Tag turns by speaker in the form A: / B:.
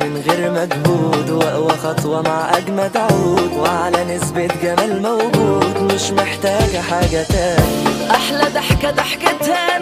A: من غير مجهود واقوى خطوة مع اجمد عود وعلى نسبة جمال موجود مش محتاجة حاجة تاني
B: احلى ضحكه ضحكتها